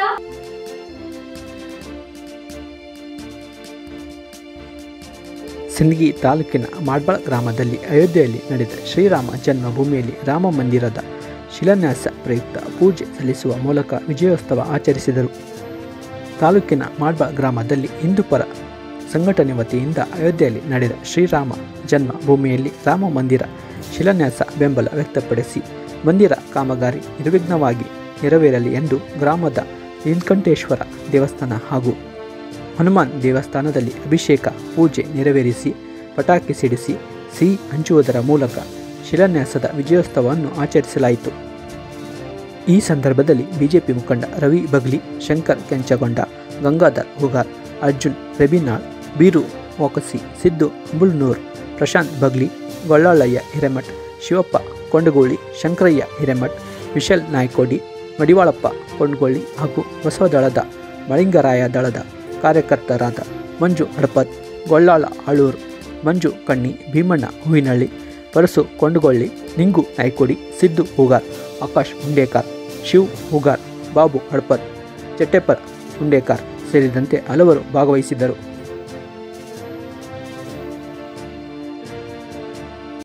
ಸಿಂದಗಿ ತಾಲೂಕಿನ ಮಾಡ್ಬಳ ಗ್ರಾಮದಲ್ಲಿ ಅಯೋಧ್ಯೆಯಲ್ಲಿ ನಡೆದ ಶ್ರೀರಾಮ ಜನ್ಮಭೂಮಿಯಲ್ಲಿ ರಾಮ ಮಂದಿರದ ಶಿಲಾನ್ಯಾಸ ಪ್ರಯುಕ್ತ ಪೂಜೆ ಸಲ್ಲಿಸುವ ಮೂಲಕ ವಿಜಯೋತ್ಸವ ಆಚರಿಸಿದರು ತಾಲೂಕಿನ ಮಾಡ್ಬಳ ಗ್ರಾಮದಲ್ಲಿ ಹಿಂದೂಪರ ಸಂಘಟನೆ ವತಿಯಿಂದ ಅಯೋಧ್ಯೆಯಲ್ಲಿ ನಡೆದ ಶ್ರೀರಾಮ ಜನ್ಮ ಭೂಮಿಯಲ್ಲಿ ರಾಮ ಮಂದಿರ ಶಿಲಾನ್ಯಾಸ ಬೆಂಬಲ ವ್ಯಕ್ತಪಡಿಸಿ ಮಂದಿರ ಕಾಮಗಾರಿ ನಿರ್ವಿಘ್ನವಾಗಿ ನೆರವೇರಲಿ ಎಂದು ಗ್ರಾಮದ ನೀಲಕಂಠೇಶ್ವರ ದೇವಸ್ಥಾನ ಹಾಗೂ ಹನುಮಾನ್ ದೇವಸ್ಥಾನದಲ್ಲಿ ಅಭಿಷೇಕ ಪೂಜೆ ನೆರವೇರಿಸಿ ಪಟಾಕಿ ಸಿಡಿಸಿ ಸಿಹಿ ಹಂಚುವುದರ ಮೂಲಕ ಶಿಲಾನ್ಯಾಸದ ವಿಜಯೋತ್ಸವವನ್ನು ಆಚರಿಸಲಾಯಿತು ಈ ಸಂದರ್ಭದಲ್ಲಿ ಬಿಜೆಪಿ ಮುಖಂಡ ರವಿ ಬಗ್ಲಿ ಶಂಕರ್ ಕೆಂಚಗೊಂಡ ಗಂಗಾಧರ್ ಹುಗಾರ್ ಅರ್ಜುನ್ ರೆಬಿನಾಳ್ ಬೀರು ಮೋಕಸಿ ಸಿದ್ದು ಅಂಬುಲ್ನೂರ್ ಪ್ರಶಾಂತ್ ಬಗ್ಲಿ ಗೊಳ್ಳಾಳಯ್ಯ ಹಿರೇಮಠ್ ಶಿವಪ್ಪ ಕೊಂಡಗೋಳಿ ಶಂಕರಯ್ಯ ಹಿರೇಮಠ್ ವಿಶಲ್ ನಾಯ್ಕೋಡಿ ಮಡಿವಾಳಪ್ಪ ಕೊಂಡಗೋಳಿ ಹಾಗೂ ಬಸವದಳದ ಮಳಿಂಗರಾಯ ದಳದ ಕಾರ್ಯಕರ್ತರಾದ ಮಂಜು ಹಡಪತ್ ಗೊಳ್ಳಾಳ ಆಳೂರು ಮಂಜು ಕಣ್ಣಿ ಭೀಮಣ್ಣ ಹೂವಿನಹಳ್ಳಿ ಪರಸು ಕೊಂಡಗೊಳ್ಳಿ ನಿಂಗು ನಾಯ್ಕೋಡಿ ಸಿದ್ದು ಹೂಗಾರ್ ಆಕಾಶ್ ಹುಂಡೇಕಾರ್ ಶಿವ್ ಹೂಗಾರ್ ಬಾಬು ಹಡಪತ್ ಚಟ್ಟೆಪ್ಪರ್ ಹುಂಡೇಕಾರ್ ಸೇರಿದಂತೆ ಹಲವರು ಭಾಗವಹಿಸಿದ್ದರು